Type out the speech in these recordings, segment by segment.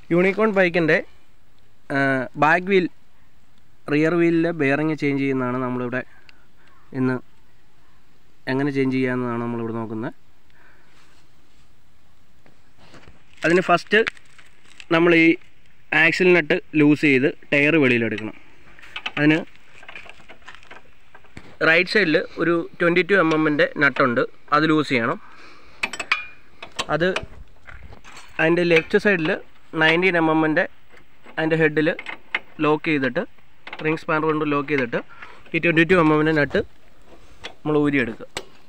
unicorn ബൈക്കിൻ്റെ back wheel rear വീലിലെ bearing change ചെയ്യുന്നതാണ് നമ്മളിവിടെ ഇന്ന് എങ്ങനെ ചേഞ്ച് ചെയ്യാമെന്നാണ് നമ്മളിവിടെ നോക്കുന്നത് അതിന് ഫസ്റ്റ് നമ്മൾ ഈ ആക്സിൽ നട്ട് ലൂസ് ചെയ്ത് ടയർ വെളിയിലെടുക്കണം അതിന് റൈറ്റ് സൈഡിൽ ഒരു ട്വൻറ്റി ടു എം എമ്മിൻ്റെ നട്ടുണ്ട് അത് ലൂസ് ചെയ്യണം അത് അതിൻ്റെ ലെഫ്റ്റ് സൈഡിൽ നയൻറ്റീൻ എം എമ്മിൻ്റെ അതിൻ്റെ ഹെഡിൽ ലോക്ക് ചെയ്തിട്ട് റിംഗ് സ്പാനർ കൊണ്ട് ലോക്ക് ചെയ്തിട്ട് ഈ ട്വൻറ്റി ടു എം എമ്മിൻ്റെ നട്ട് നമ്മൾ ഊരിയെടുക്കുക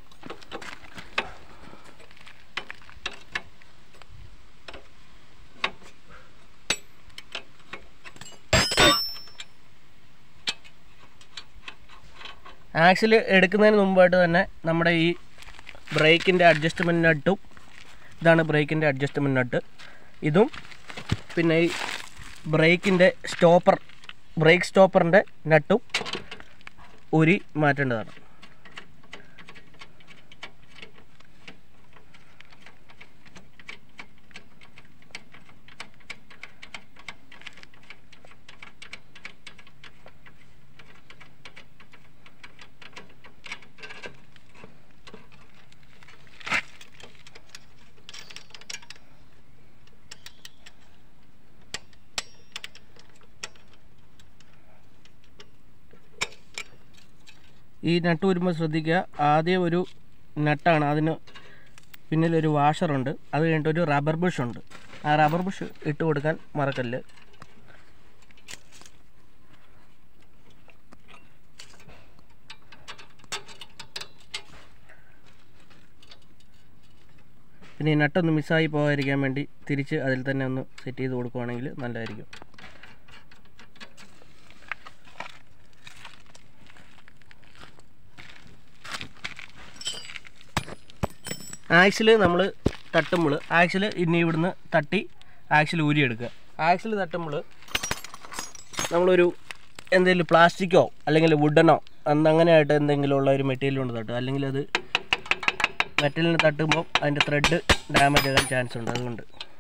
ആക്സിൽ എടുക്കുന്നതിന് മുമ്പായിട്ട് തന്നെ നമ്മുടെ ഈ ബ്രേക്കിൻ്റെ അഡ്ജസ്റ്റ്മെൻറ്റ് നട്ടും ഇതാണ് ബ്രേക്കിൻ്റെ അഡ്ജസ്റ്റ്മെൻറ്റ് നട്ട് ഇതും പിന്നെ ഈ ബ്രേക്കിൻ്റെ സ്റ്റോപ്പർ ബ്രേക്ക് സ്റ്റോപ്പറിൻ്റെ നട്ടും ഊരി മാറ്റേണ്ടതാണ് ഈ നട്ട് വരുമ്പോൾ ശ്രദ്ധിക്കുക ആദ്യം ഒരു നട്ടാണ് അതിന് പിന്നിലൊരു വാഷറുണ്ട് അത് കഴിഞ്ഞിട്ട് ഒരു റബ്ബർ ബുഷ് ഉണ്ട് ആ റബ്ബർ ബുഷ് ഇട്ട് കൊടുക്കാൻ മറക്കല്ല് പിന്നെ ഈ നട്ടൊന്ന് മിസ്സായി പോകാതിരിക്കാൻ വേണ്ടി തിരിച്ച് അതിൽ തന്നെ ഒന്ന് സെറ്റ് ചെയ്ത് കൊടുക്കുവാണെങ്കിൽ നല്ലതായിരിക്കും ആക്സിൽ നമ്മൾ തട്ടുമ്പോൾ ആക്സിൽ ഇനി ഇവിടുന്ന് തട്ടി ആക്സിൽ ഊരിയെടുക്കുക ആക്സിൽ തട്ടുമ്പോൾ നമ്മളൊരു എന്തെങ്കിലും പ്ലാസ്റ്റിക്കോ അല്ലെങ്കിൽ വുഡനോ അങ്ങനെയായിട്ട് എന്തെങ്കിലും ഉള്ള ഒരു മെറ്റീരിയൽ കൊണ്ട് തട്ടുക അല്ലെങ്കിൽ അത് മെറ്റലിന് തട്ടുമ്പോൾ അതിൻ്റെ ത്രെഡ് ഡാമേജ് ആകാൻ ചാൻസ് ഉണ്ട് അതുകൊണ്ട്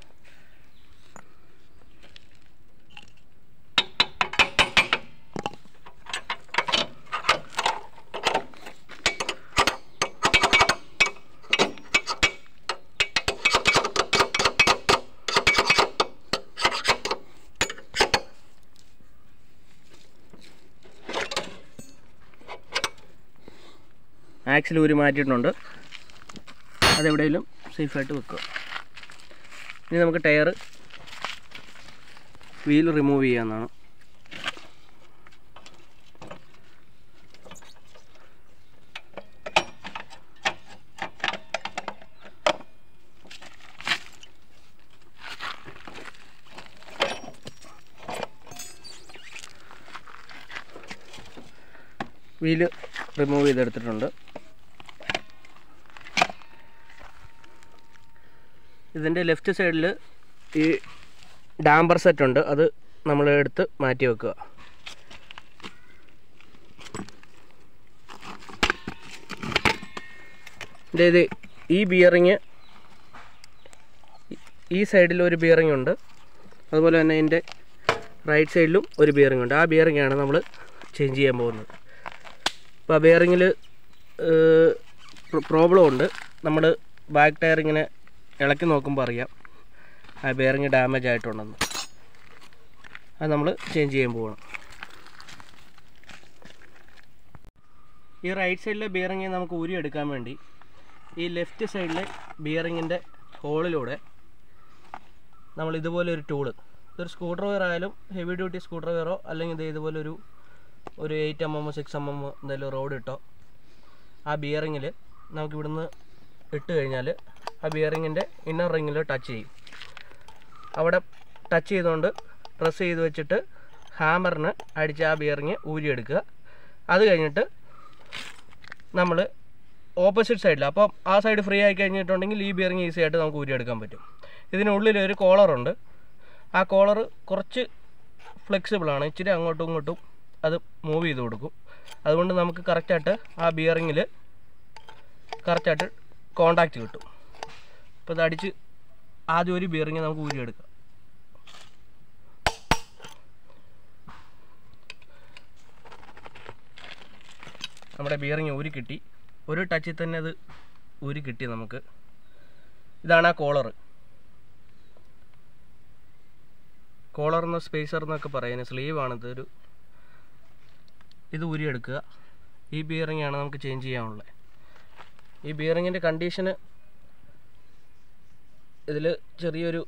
ആക്സിൽ ഊരി മാറ്റിയിട്ടുണ്ട് അതെവിടെയെങ്കിലും സേഫായിട്ട് വെക്കുക ഇനി നമുക്ക് ടയർ വീൽ റിമൂവ് ചെയ്യാവുന്നതാണ് വീല് റിമൂവ് ചെയ്തെടുത്തിട്ടുണ്ട് ഇതിൻ്റെ ലെഫ്റ്റ് സൈഡിൽ ഈ ഡാമ്പർ സെറ്റ് ഉണ്ട് അത് നമ്മൾ എടുത്ത് മാറ്റി വെക്കുക ഇതിൻ്റെ ഇത് ഈ ബിയറിങ് ഈ സൈഡിൽ ഒരു ബിയറിംഗ് ഉണ്ട് അതുപോലെ തന്നെ ഇതിൻ്റെ റൈറ്റ് സൈഡിലും ഒരു ബിയറിംഗ് ഉണ്ട് ആ ബിയറിംഗ് ആണ് നമ്മൾ ചേഞ്ച് ചെയ്യാൻ പോകുന്നത് അപ്പോൾ ആ ബിയറിങ്ങിൽ പ്രോബ്ലം ഉണ്ട് നമ്മൾ ബാക്ക് ടയർ ഇങ്ങനെ ഇളക്കി നോക്കുമ്പോൾ അറിയാം ആ ബെയറിങ് ഡാമേജ് ആയിട്ടുണ്ടെന്ന് അത് നമ്മൾ ചേഞ്ച് ചെയ്യാൻ പോകണം ഈ റൈറ്റ് സൈഡിലെ ബിയറിങ് നമുക്ക് ഊരിയെടുക്കാൻ വേണ്ടി ഈ ലെഫ്റ്റ് സൈഡിലെ ബിയറിങ്ങിൻ്റെ ഹോളിലൂടെ നമ്മൾ ഇതുപോലെ ഒരു ടൂള് ഇതൊരു സ്ക്രൂ ഡ്രൈവർ ആയാലും ഹെവി ഡ്യൂട്ടി സ്ക്രൂ ഡ്രൈവറോ അല്ലെങ്കിൽ ഇത് ഇതുപോലെ ഒരു ഒരു eight M M six M M എന്തെങ്കിലും റോഡ് ഇട്ടോ ആ ബിയറിങ്ങിൽ നമുക്ക് ഇവിടുന്ന് ഇട്ട് കഴിഞ്ഞാൽ ആ ബിയറിങ്ങിൻ്റെ ഇന്നർ റിങ്ങിൽ ടച്ച് ചെയ്യും അവിടെ ടച്ച് ചെയ്തുകൊണ്ട് പ്രസ് ചെയ്ത് വെച്ചിട്ട് ഹാമറിന് അടിച്ച് ആ ബിയറിങ് ഊരിയെടുക്കുക അത് കഴിഞ്ഞിട്ട് നമ്മൾ ഓപ്പോസിറ്റ് സൈഡിൽ അപ്പം ആ സൈഡ് ഫ്രീ ആയി കഴിഞ്ഞിട്ടുണ്ടെങ്കിൽ ഈ ബിയറിങ് ഈസി ആയിട്ട് നമുക്ക് ഊരിയെടുക്കാൻ പറ്റും ഇതിനുള്ളിൽ ഒരു കോളറുണ്ട് ആ കോളർ കുറച്ച് ഫ്ലെക്സിബിളാണ് ഇച്ചിരി അങ്ങോട്ടും ഇങ്ങോട്ടും അത് മൂവ് ചെയ്ത് കൊടുക്കും അതുകൊണ്ട് നമുക്ക് കറക്റ്റായിട്ട് ആ ബിയറിങ്ങിൽ കറക്റ്റായിട്ട് കോണ്ടാക്റ്റ് കിട്ടും അപ്പോൾ ഇത് അടിച്ച് ആദ്യം ഒരു ബിയറിങ് നമുക്ക് ഊരിയെടുക്കാം നമ്മുടെ ബിയറിങ് ഊരി കിട്ടി ഒരു ടച്ചിൽ തന്നെ അത് ഊരി കിട്ടി നമുക്ക് ഇതാണ് ആ കോളർ കോളർ എന്ന സ്പേസർ എന്നൊക്കെ പറയുന്നത് സ്ലീവ് ആണ് ഇതൊരു ഇത് ഊരിയെടുക്കുക ഈ ബിയറിംഗ് ആണ് നമുക്ക് ചേഞ്ച് ചെയ്യാനുള്ളത് ഈ ബിയറിങ്ങിൻ്റെ കണ്ടീഷന് ഇതിൽ ചെറിയൊരു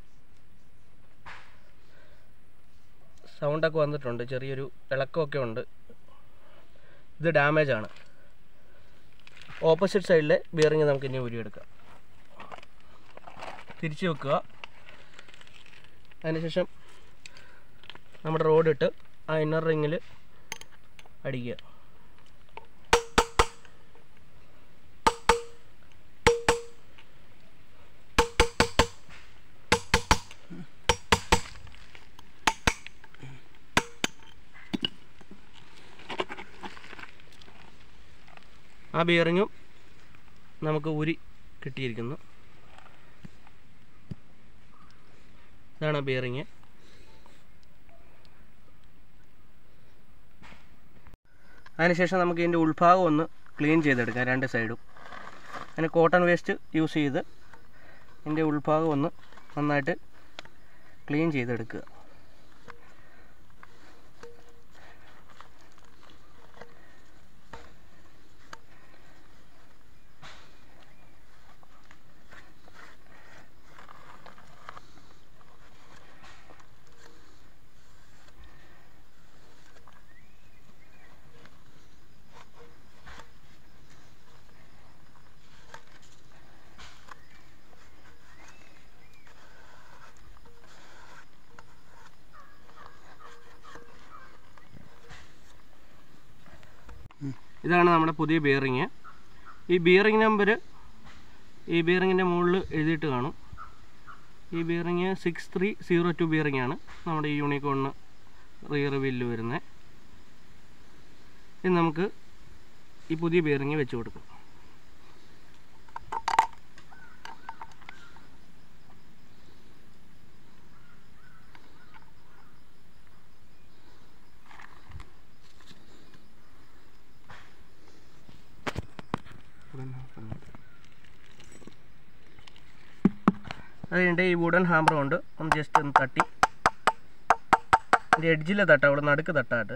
സൗണ്ടൊക്കെ വന്നിട്ടുണ്ട് ചെറിയൊരു ഇളക്കമൊക്കെ ഉണ്ട് ഇത് ഡാമേജ് ആണ് ഓപ്പോസിറ്റ് സൈഡിലെ ബിയറിങ് നമുക്ക് ഇനി ഊരിയെടുക്കാം തിരിച്ചു വെക്കുക അതിനുശേഷം നമ്മുടെ റോഡ് ഇട്ട് ആ ഇന്നർ റിങ്ങിൽ അടിക്കുക ആ ബിയറിങ്ങും നമുക്ക് ഊരി കിട്ടിയിരിക്കുന്നു ഇതാണ് ബിയറിങ് അതിനുശേഷം നമുക്ക് ഇതിൻ്റെ ഉൾഭാഗം ഒന്ന് ക്ലീൻ ചെയ്തെടുക്കാം രണ്ട് സൈഡും അതിന് കോട്ടൺ വേസ്റ്റ് യൂസ് ചെയ്ത് ഇതിൻ്റെ ഉൾഭാഗം ഒന്ന് നന്നായിട്ട് ക്ലീൻ ചെയ്തെടുക്കുക ഇതാണ് നമ്മുടെ പുതിയ ബിയറിങ് ഈ ബിയറിങ് നമ്പർ ഈ ബിയറിങ്ങിൻ്റെ മുകളിൽ എഴുതിയിട്ട് കാണും ഈ bearing six three zero two bearing ആണ് നമ്മുടെ ഈ യൂണിക്കോണിന് റിയർ വീലിൽ വരുന്നത് ഇത് നമുക്ക് ഈ പുതിയ ബിയറിങ് വെച്ച് കൊടുക്കും അത് കഴിഞ്ഞിട്ട് ഈ വുഡൻ ഹാമർ കൊണ്ട് ഒന്ന് ജസ്റ്റ് ഒന്ന് തട്ടി ഇതിൻ്റെ എഡ്ജിലെ തട്ട അവിടെ നടുക്ക് തട്ടാട്ട്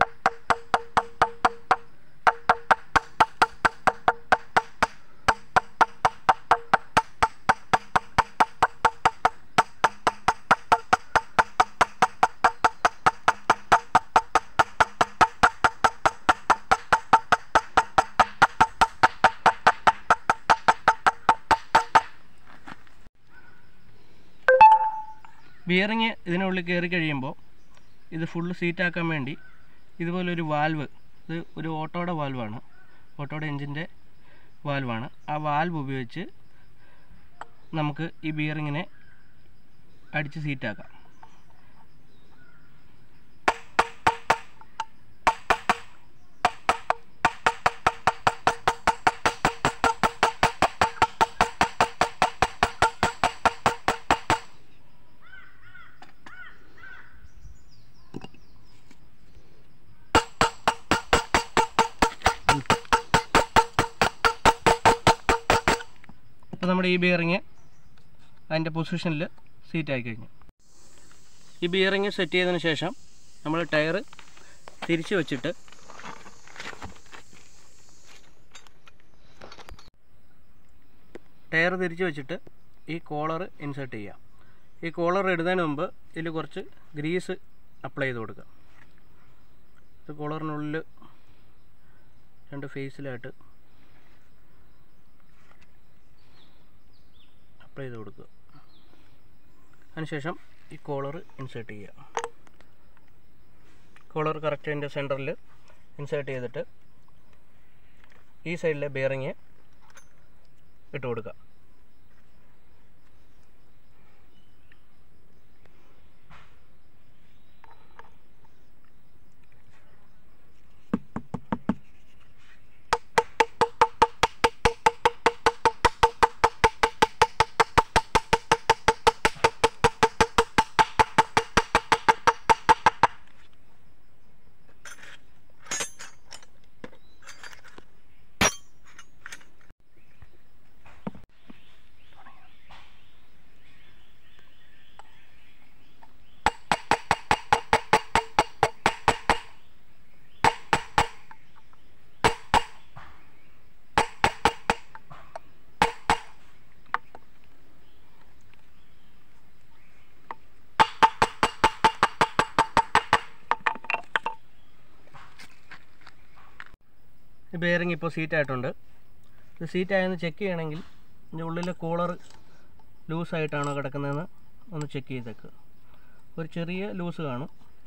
ബിയറിങ് ഇതിനുള്ളിൽ കയറി കഴിയുമ്പോൾ ഇത് ഫുള്ള് സീറ്റാക്കാൻ വേണ്ടി ഇതുപോലൊരു വാൽവ് ഇത് ഒരു ഓട്ടോയുടെ വാൽവാണ് ഓട്ടോയുടെ എഞ്ചിൻ്റെ വാൽവാണ് ആ വാൽവ് ഉപയോഗിച്ച് നമുക്ക് ഈ ബിയറിങ്ങിനെ അടിച്ച് സീറ്റാക്കാം അപ്പോൾ നമ്മുടെ ഈ ബിയറിങ് അതിൻ്റെ പൊസിഷനിൽ സീറ്റായി കഴിഞ്ഞു ഈ ബിയറിങ് സെറ്റ് ചെയ്തതിന് ശേഷം നമ്മൾ ടയർ തിരിച്ച് വെച്ചിട്ട് ടയർ തിരിച്ച് വെച്ചിട്ട് ഈ കോളർ ഇൻസേർട്ട് ചെയ്യാം ഈ കോളർ ഇടുന്നതിന് മുമ്പ് ഇതിൽ കുറച്ച് ഗ്രീസ് അപ്ലൈ ചെയ്ത് കൊടുക്കുക ഇത് കോളറിനുള്ളിൽ രണ്ട് ഫേസിലായിട്ട് അപ്ലൈ ചെയ്ത് കൊടുക്കുക അതിനുശേഷം ഈ കോളർ ഇൻസേർട്ട് ചെയ്യുക കോളർ കറക്റ്റ് അതിൻ്റെ സെൻറ്ററിൽ ഇൻസേർട്ട് ചെയ്തിട്ട് ഈ സൈഡിലെ ബെയറിങ് ഇട്ട് കൊടുക്കുക ഈ ബെയറിംഗ് ഇപ്പോൾ സീറ്റ് ആയിട്ടുണ്ട് ഇത് സീറ്റ് ആയെന്ന് ചെക്ക് ചെയ്യണമെങ്കിൽ ഇതിൻ്റെ ഉള്ളിലെ കൂളർ ലൂസായിട്ടാണോ കിടക്കുന്നതെന്ന് ഒന്ന് ചെക്ക് ചെയ്തേക്കുക ഒരു ചെറിയ ലൂസ് കാണും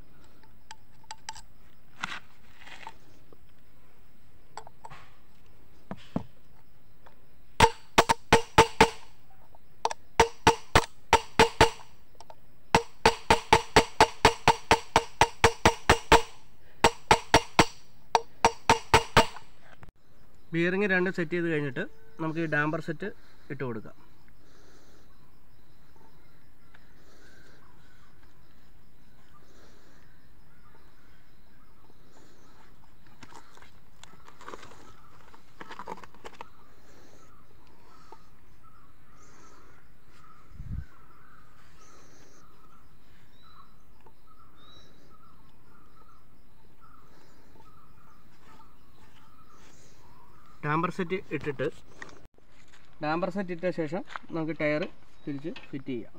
ബിയറിങ് രണ്ട് സെറ്റ് ചെയ്ത് കഴിഞ്ഞിട്ട് നമുക്ക് ഈ ഡാമ്പർ സെറ്റ് ഇട്ട് കൊടുക്കാം ഡാമ്പർ സെറ്റ് ഇട്ടിട്ട് ഡാമ്പർ സെറ്റ് ഇട്ട ശേഷം നമുക്ക് ടയർ തിരിച്ച് ഫിറ്റ് ചെയ്യാം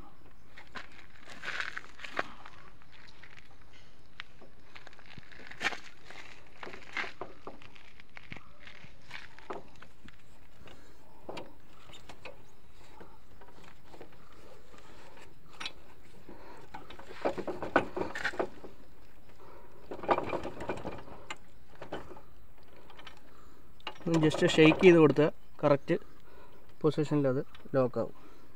ജസ്റ്റ് ഷെയ്ക്ക് ചെയ്ത് കൊടുത്താൽ കറക്റ്റ് പൊസിഷനിൽ അത് ലോക്കാവും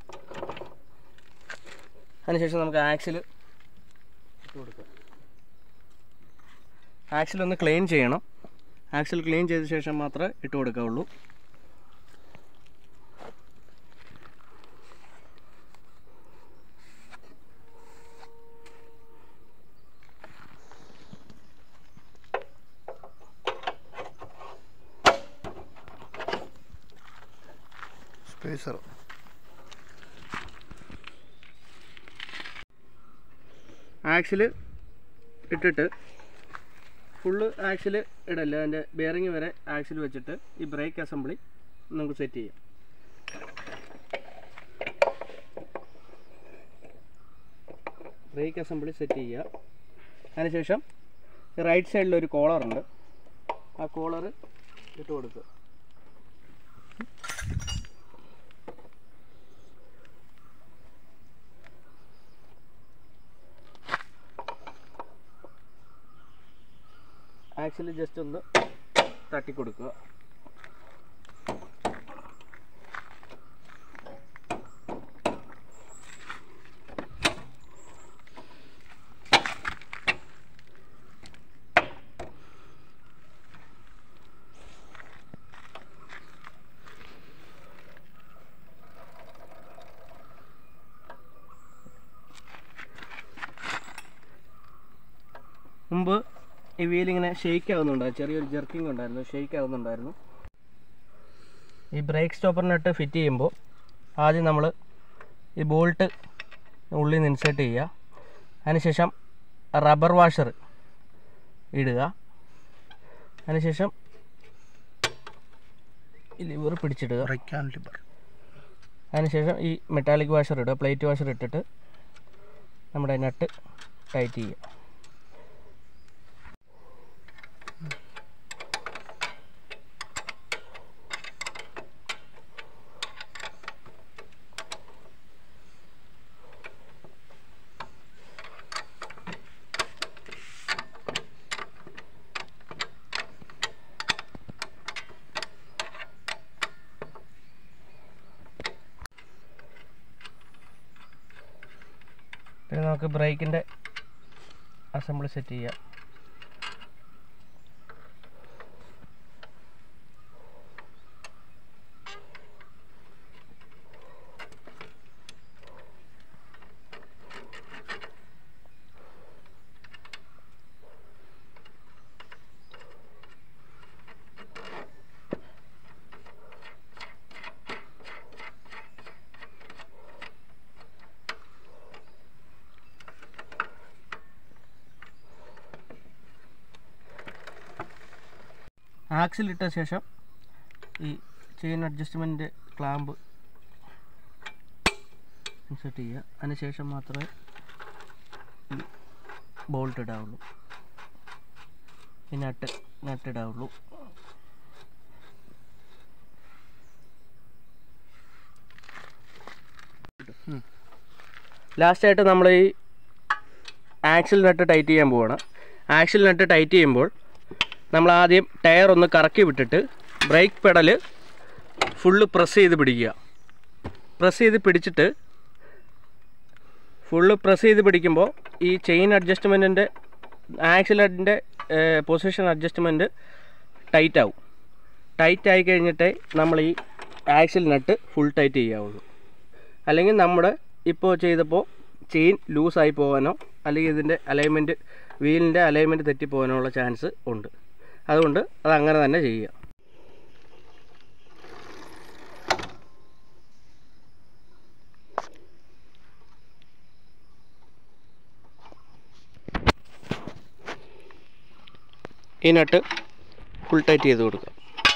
അതിനുശേഷം നമുക്ക് ആക്സിൽ ഇട്ട് കൊടുക്കാം ആക്സിൽ ഒന്ന് ക്ലീൻ ചെയ്യണം ആക്സിൽ ക്ലീൻ ചെയ്ത ശേഷം മാത്രമേ ഇട്ട് കൊടുക്കാവുള്ളൂ സ്പേസർ ആക്സിൽ ഇട്ടിട്ട് ഫുള്ള് ആക്സിൽ ഇടല്ല അതിൻ്റെ ബെയറിങ് വരെ ആക്സിൽ വെച്ചിട്ട് ഈ ബ്രേക്ക് അസംബ്ലി നമുക്ക് സെറ്റ് ചെയ്യാം ബ്രേക്ക് അസംബ്ലി സെറ്റ് ചെയ്യുക അതിനുശേഷം റൈറ്റ് സൈഡിൽ ഒരു കോളർ ഉണ്ട് ആ കോളർ ഇട്ട് കൊടുക്കുക ആക്സിൽ ജസ്റ്റ് ഒന്ന് തട്ടി കൊടുക്കുക മുമ്പ് ഈ വീൽ ഇങ്ങനെ ഷെയ്ക്ക് ആവുന്നുണ്ടായിരുന്നു ചെറിയൊരു ജെർക്കിംഗ് ഉണ്ടായിരുന്നു ഷെയ്ക്ക് ആവുന്നുണ്ടായിരുന്നു ഈ ബ്രേക്ക് സ്റ്റോപ്പർ നട്ട് ഫിറ്റ് ചെയ്യുമ്പോൾ ആദ്യം നമ്മൾ ഈ ബോൾട്ട് ഉള്ളിൽ നിന്ന് ഇൻസേർട്ട് ചെയ്യുക അതിനുശേഷം റബ്ബർ വാഷർ ഇടുക അതിനുശേഷം ഈ ലിവർ പിടിച്ചിടുക ബ്രേക്ക് ആൻഡ് ലിബർ അതിനുശേഷം ഈ മെറ്റാലിക് വാഷർ ഇടുക പ്ലേറ്റ് വാഷർ ഇട്ടിട്ട് നമ്മുടെ നട്ട് ടൈറ്റ് ചെയ്യുക പിന്നെ നമുക്ക് ബ്രേക്കിൻ്റെ അസംബ്ലി സെറ്റ് ചെയ്യാം ആക്സിൽ ഇട്ട ശേഷം ഈ ചെയിൻ അഡ്ജസ്റ്റ്മെൻറ്റ് ക്ലാമ്പ് ഇൻസെർട്ട് ചെയ്യുക അതിനുശേഷം മാത്രമേ ഈ ബോൾട്ട് ഇടാവുള്ളൂ ഈ നട്ട് നട്ട് ഇടാവുള്ളൂ ലാസ്റ്റായിട്ട് നമ്മൾ ഈ ആക്സിൽ നട്ട് ടൈറ്റ് ചെയ്യാൻ പോവാണ് ആക്സിൽ നട്ട് ടൈറ്റ് ചെയ്യുമ്പോൾ നമ്മൾ ആദ്യം ടയർ ഒന്ന് കറക്കി വിട്ടിട്ട് ബ്രേക്ക് പെഡൽ ഫുള്ള് പ്രസ് ചെയ്ത് പിടിക്കുക പ്രസ് ചെയ്ത് പിടിച്ചിട്ട് ഫുള്ള് പ്രസ് ചെയ്ത് പിടിക്കുമ്പോൾ ഈ ചെയിൻ അഡ്ജസ്റ്റ്മെൻറ്റിൻ്റെ ആക്സിലറിൻ്റെ പൊസിഷൻ അഡ്ജസ്റ്റ്മെൻറ്റ് ടൈറ്റ് ആവും ടൈറ്റ് ആയി കഴിഞ്ഞിട്ടേ നമ്മൾ ഈ ആക്സിൽ നട്ട് ഫുൾ ടൈറ്റ് ചെയ്യാവുള്ളൂ അല്ലെങ്കിൽ നമ്മുടെ ഇപ്പോൾ ചെയ്തപ്പോൾ ചെയിൻ ലൂസായി പോകാനോ അല്ലെങ്കിൽ ഇതിൻ്റെ അലൈൻമെൻറ്റ് വീലിൻ്റെ അലൈൻമെൻറ്റ് തെറ്റിപ്പോകാനോ ഉള്ള ചാൻസ് ഉണ്ട് അതുകൊണ്ട് അത് അങ്ങനെ തന്നെ ചെയ്യുക ഈ നട്ട് ഫുൾ ടൈറ്റ് ചെയ്ത് കൊടുക്കുക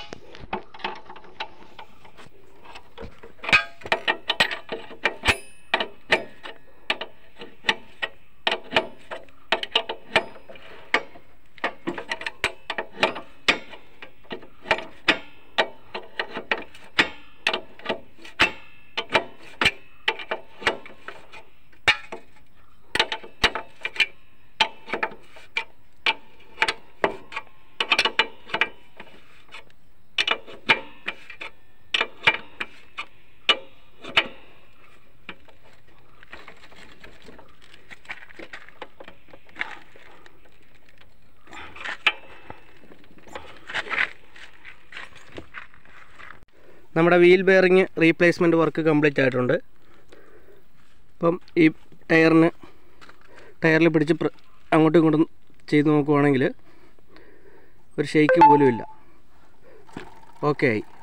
നമ്മുടെ wheel bearing replacement work complete ആയിട്ടുണ്ട് അപ്പം ഈ ടയറിന് ടയറിൽ പിടിച്ച് പ്ര- അങ്ങോട്ടും ഇങ്ങോട്ടും ചെയ്ത് നോക്കുവാണെങ്കിൽ ഒരു ഷെയ്ക്ക് പോലും ഇല്ല ഓക്കെ ആയി